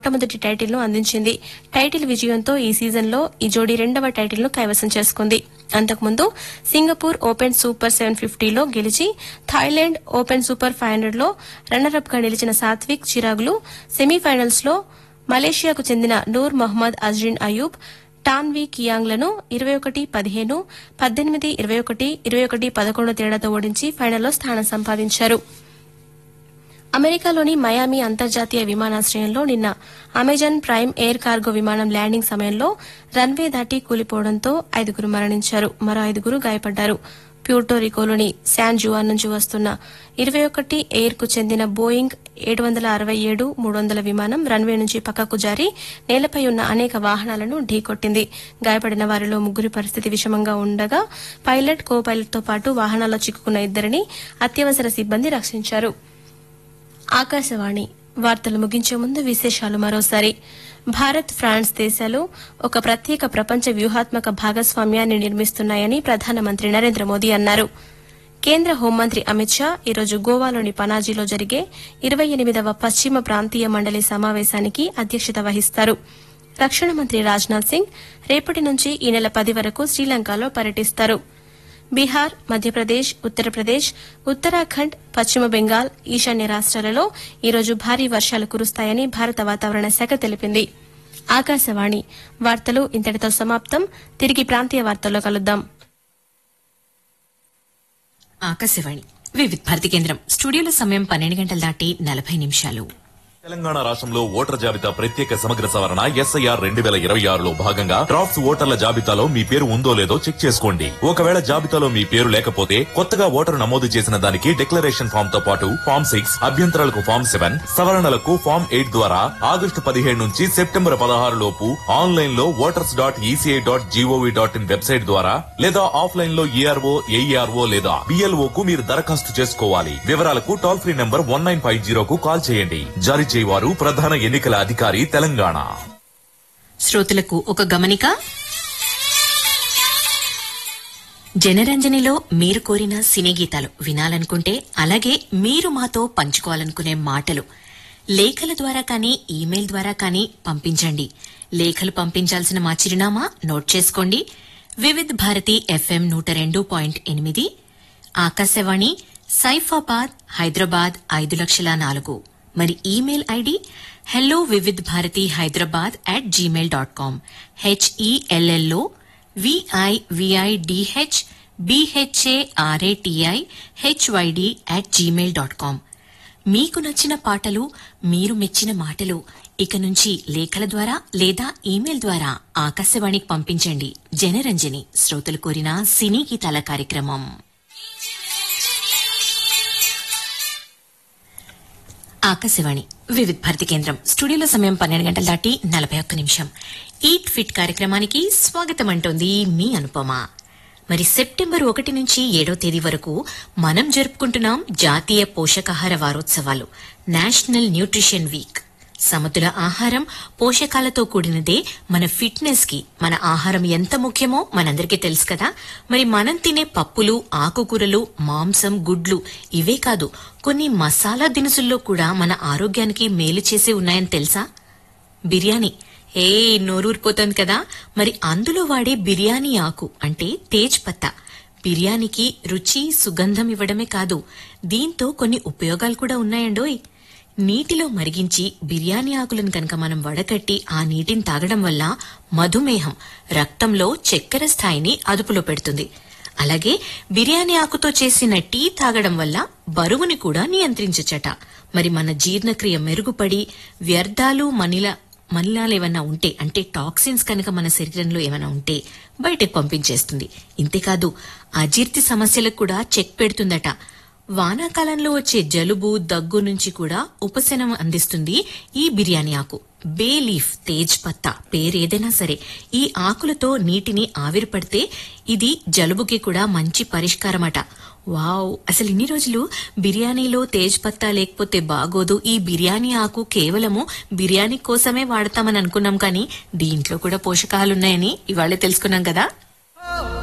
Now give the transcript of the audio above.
మొట్టమొదటి టైటిల్ను అందించింది టైటిల్ విజయంతో ఈ సీజన్లో ఈ జోడీ రెండవ టైటిల్ను కైవసం చేసుకుంది అంతకుముందు సింగపూర్ ఓపెన్ సూపర్ సెవెన్ ఫిఫ్టీలో గెలిచి థాయిలాండ్ ఓపెన్ సూపర్ ఫైవ్ హండ్రెడ్లో రన్నరప్ గా నిలిచిన సాత్విక్ చిరాగ్లు సెమీఫైనల్స్ లో మలేషియాకు చెందిన నూర్ మొహమ్మద్ అజ్రిన్ అయూబ్ టాన్వీ కియాంగ్లను ఇరవై ఒకటి పదిహేను పద్దెనిమిది ఇరవై ఒకటి ఇరవై ఒకటి పదకొండు తేడాతో ఓడించి ఫైనల్లో స్థానం సంపాదించారు అమెరికాలోని మయామి అంతర్జాతీయ విమానాశ్రయంలో నిన్న అమెజాన్ ప్రైమ్ ఎయిర్ కార్గో విమానం ల్యాండింగ్ సమయంలో రన్వే దాటి కూలిపోవడంతో ఐదుగురు మరణించారు మరో ఐదుగురు గాయపడ్డారు ప్యూర్టోరికోలోని శాన్ జువాన్ నుంచి వస్తున్న ఇరవై ఒకటి ఎయిర్ కు చెందిన బోయింగ్ ఏడు వందల అరవై ఏడు మూడు వందల విమానం రన్వే నుంచి పక్కకు జారి నేలపై ఉన్న అనేక వాహనాలను ఢీకొట్టింది గాయపడిన వారిలో ముగ్గురి పరిస్థితి విషమంగా ఉండగా పైలట్ కో పైలట్ తో పాటు వాహనాల్లో చిక్కుకున్న ఇద్దరిని అత్యవసర సిబ్బంది రక్షించారు ఆకాశవాణి వార్తలు ముగించే ముందు విశేషాలు మరోసారి భారత్ ఫ్రాన్స్ దేశాలు ఒక ప్రత్యేక ప్రపంచ వ్యూహాత్మక భాగస్వామ్యాన్ని నిర్మిస్తున్నాయని ప్రధానమంత్రి నరేంద్ర మోదీ అన్నారు కేంద్ర హోంమంత్రి అమిత్ షా ఈరోజు గోవాలోని పనాజీలో జరిగే ఇరవై ఎనిమిదవ పశ్చిమ ప్రాంతీయ మండలి సమావేశానికి అధ్యక్షత వహిస్తారు రక్షణ మంత్రి రాజ్నాథ్ సింగ్ రేపటి నుంచి ఈ నెల పది వరకు శ్రీలంకలో పర్యటిస్తారు బీహార్ మధ్యప్రదేశ్ ఉత్తరప్రదేశ్ ఉత్తరాఖండ్ పశ్చిమ బెంగాల్ ఈశాన్య రాష్ట్రాలలో ఈరోజు భారీ వర్షాలు కురుస్తాయని భారత వాతావరణ శాఖ తెలిపింది ఆకాశవాణి వార్తలు ఇంతటితో సమాప్తం తిరిగి ప్రాంతీయ వార్తల్లో కలుద్దాం ఆకాశవాణి వివిధ భారతి కేంద్రం స్టూడియోలో సమయం పన్నెండు గంటలు దాటి నలభై నిమిషాలు తెలంగాణ రాష్ట్రంలో ఓటర్ జాబితా ప్రత్యేక సమగ్ర సవరణ ఎస్ఐఆర్ రెండు వేల ఇరవై ఆరులో భాగంగా డ్రాఫ్ట్స్ ఓటర్ల జాబితాలో మీ పేరు ఉందో లేదో చెక్ చేసుకోండి ఒకవేళ జాబితాలో మీ పేరు లేకపోతే కొత్తగా ఓటరు నమోదు చేసిన దానికి డిక్లరేషన్ ఫామ్ తో పాటు ఫామ్ సిక్స్ అభ్యంతరాలకు ఫామ్ సెవెన్ సవరణలకు ఫామ్ ఎయిట్ ద్వారా ఆగస్టు పదిహేడు నుంచి సెప్టెంబర్ పదహారు లోపు ఆన్లైన్ లో voters dot ECI dot gov dot in website ద్వారా లేదా ఆఫ్లైన్ లో ఈఆర్ఓ ఏఈఆర్ఓ లేదా బిఎల్ఓ కు మీరు దరఖాస్తు చేసుకోవాలి వివరాలకు toll free number one nine five జీరోకు కాల్ చేయండి జారీ చేయవారు ప్రధాన ఎన్నికల అధికారి తెలంగాణ శ్రోతలకు ఒక గమనిక జనరంజనిలో మీరు కోరిన సినీ గీతాలు వినాలనుకుంటే అలాగే మీరు మాతో పంచుకోవాలనుకునే మాటలు లేఖల ద్వారా కానీ ఈమెయిల్ ద్వారా కానీ పంపించండి లేఖలు పంపించాల్సిన మా చిరునామా నోట్ చేసుకోండి వివిధ్ భారతి ఎఫ్ఎం నూట రెండు పాయింట్ ఎనిమిది ఆకాశవాణి సైఫాబాద్ హైదరాబాద్ ఐదు లక్షల నాలుగు మరి email ID hello Vividh Bharati Hyderabad at Gmail dot com HELLO విఐవిఐడిహెచ్ BHARATI HYD at Gmail dot com మీకు నచ్చిన పాటలు మీరు మెచ్చిన మాటలు ఇక నుంచి లేఖల ద్వారా లేదా ఈమెయిల్ ద్వారా ఆకాశవాణికి పంపించండి జనరంజని శ్రోతలు కోరిన సినీ గీతాల కార్యక్రమం ఆకాశవాణి వివిధ భారతి కేంద్రం స్టూడియోలో సమయం పన్నెండు గంటల దాటి నలభై ఒక్క నిమిషం ఈట్ ఫిట్ కార్యక్రమానికి స్వాగతం అంటోంది మీ అనుపమ మరి సెప్టెంబర్ ఒకటి నుంచి ఏడో తేదీ వరకు మనం జరుపుకుంటున్నాం జాతీయ పోషకాహార వారోత్సవాలు నేషనల్ న్యూట్రిషన్ వీక్ సమతుల ఆహారం పోషకాలతో కూడినదే మన ఫిట్నెస్ కి మన ఆహారం ఎంత ముఖ్యమో మనందరికీ తెలుసు కదా మరి మనం తినే పప్పులు ఆకుకూరలు మాంసం గుడ్లు ఇవే కాదు కొన్ని మసాలా దినుసుల్లో కూడా మన ఆరోగ్యానికి మేలు చేసే ఉన్నాయని తెలుసా బిర్యానీ ఏ నోరూరిపోతోంది కదా మరి అందులో వాడే బిర్యానీ ఆకు అంటే తేజ్ పత్తా బిర్యానీకి రుచి సుగంధం ఇవ్వడమే కాదు దీంతో కొన్ని ఉపయోగాలు కూడా ఉన్నాయండోయ్ నీటిలో మరిగించి బిర్యానీ ఆకులను కనుక మనం వడకట్టి ఆ నీటిని తాగడం వల్ల మధుమేహం రక్తంలో చక్కెర స్థాయిని అదుపులో పెడుతుంది అలాగే బిర్యానీ ఆకుతో చేసిన టీ తాగడం వల్ల బరువుని కూడా నియంత్రించచ్చట మరి మన జీర్ణక్రియ మెరుగుపడి వ్యర్థాలు మనిల మలినాలు ఏమైనా ఉంటే అంటే టాక్సిన్స్ కనుక మన శరీరంలో ఏమైనా ఉంటే బయటకు పంపించేస్తుంది ఇంతేకాదు అజీర్తి సమస్యలకు కూడా చెక్ పెడుతుందట వానాకాలంలో వచ్చే జలుబు దగ్గు నుంచి కూడా ఉపశమనం అందిస్తుంది ఈ బిర్యానీ ఆకు బే లీఫ్ తేజ్ పత్తా పేరేదైనా సరే ఈ ఆకులతో నీటిని ఆవిరిపడితే ఇది జలుబుకి కూడా మంచి పరిష్కారమట వావ్ అసలు ఇన్ని రోజులు బిర్యానీలో తేజ్ పత్తా లేకపోతే బాగోదు ఈ బిర్యానీ ఆకు కేవలము బిర్యానీ కోసమే వాడతామని అనుకున్నాం కానీ దీంట్లో కూడా పోషకాలున్నాయని ఇవాళే తెలుసుకున్నాం కదా